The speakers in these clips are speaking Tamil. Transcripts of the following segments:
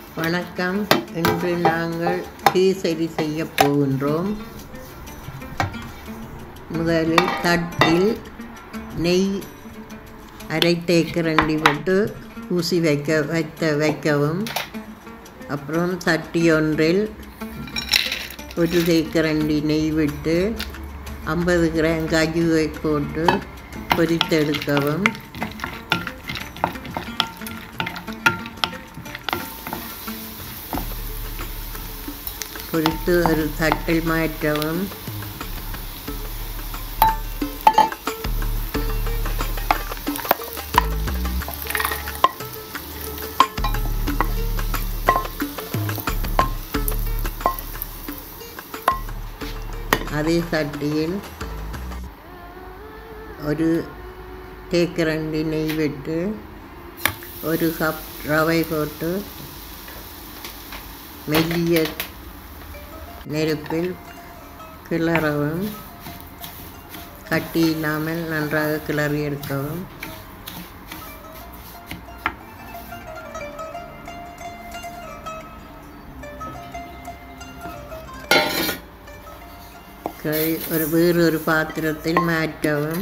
வணக்கம் இன்று நாங்கள் கேசரி செய்ய போகின்றோம் முதலில் தட்டில் நெய் அரை தேக்கரண்டி போட்டு ஊசி வைக்க வைத்த வைக்கவும் அப்புறம் சட்டி ஒன்றில் ஒரு தேக்கரண்டி நெய் விட்டு ஐம்பது கிராம் கஜுவை போட்டு பொரித்தெடுக்கவும் பொரித்து ஒரு தட்டில் மாற்றவும் அதே சட்டியில் ஒரு தேக்கரண்டி நெய் விட்டு ஒரு கப் ரவை போட்டு மெல்லிய நெருப்பில் கிளறவும் கட்டி இல்லாமல் நன்றாக கிளறி எடுக்கவும் கை ஒரு வேறு ஒரு பாத்திரத்தில் மாற்றவும்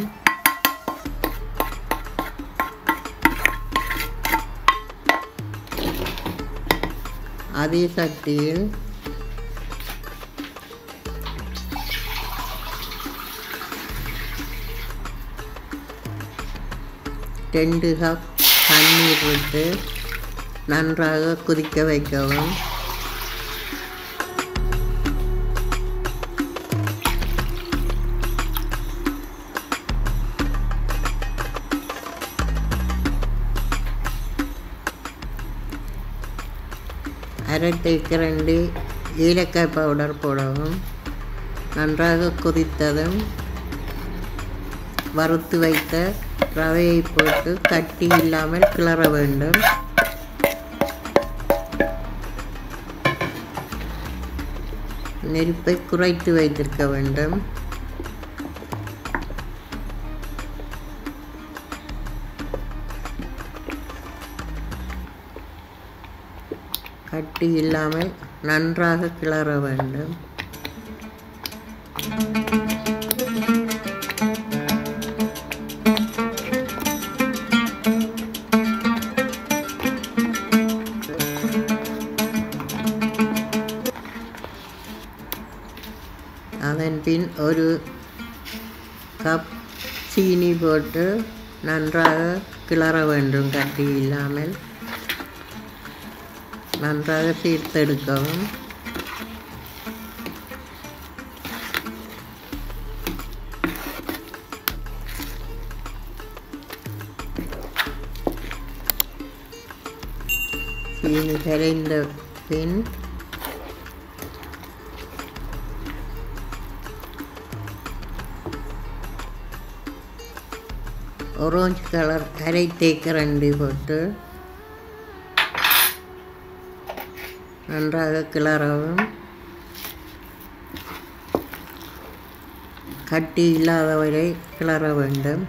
அதே சட்டியில் ரெண்டு கப் தண்ணீர் விட்டு நன்றாக கொதிக்க வைக்கவும் அரை தேக்கரண்டி ஏலக்காய் பவுடர் போடவும் நன்றாக கொதித்ததும் வறுத்து வைத்த ரவையை போட்டு கட்டி இல்லாமல் கிளற வேண்டும் நெருப்பை குறைத்து வைத்திருக்க வேண்டும் கட்டி இல்லாமல் நன்றாக கிளற வேண்டும் அதன் பின் ஒரு கப் சீனி போட்டு நன்றாக கிளற வேண்டும் கட்டி இல்லாமல் நன்றாக சீர்த்தெடுக்கவும் சீனி கரைந்த பின் orange கலர் அரை தேக்கரண்டி போட்டு நன்றாக கிளறவும் கட்டி இல்லாதவரை கிளற வேண்டும்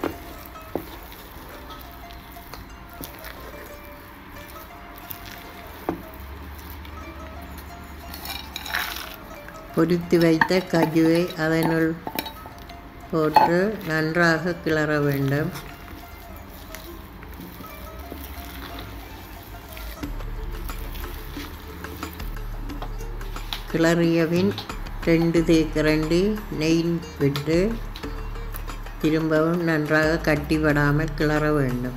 பொரித்து வைத்த கஜுவை அதனுள் போட்டு நன்றாக கிளற வேண்டும் கிளறியபின் ரெண்டு தேக்கரண்டி நெய் விட்டு திரும்பவும் நன்றாக கட்டிவிடாமல் கிளற வேண்டும்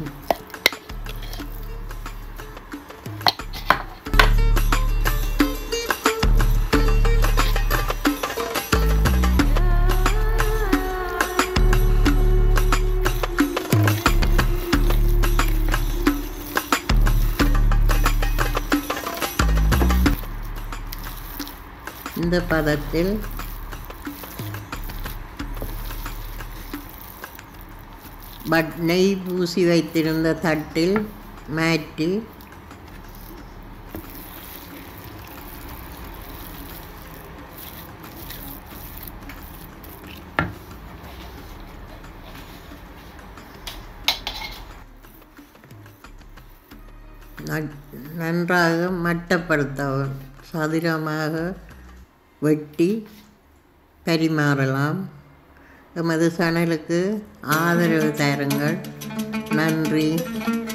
இந்த பதத்தில் பட் நெய் பூசி வைத்திருந்த தட்டில் மாற்றி மட்- நன்றாக மட்டப்படுத்தவும் சதுரமாக வெட்டி பரிமாறலாம் எமது சேனலுக்கு ஆதரவு தாருங்கள் நன்றி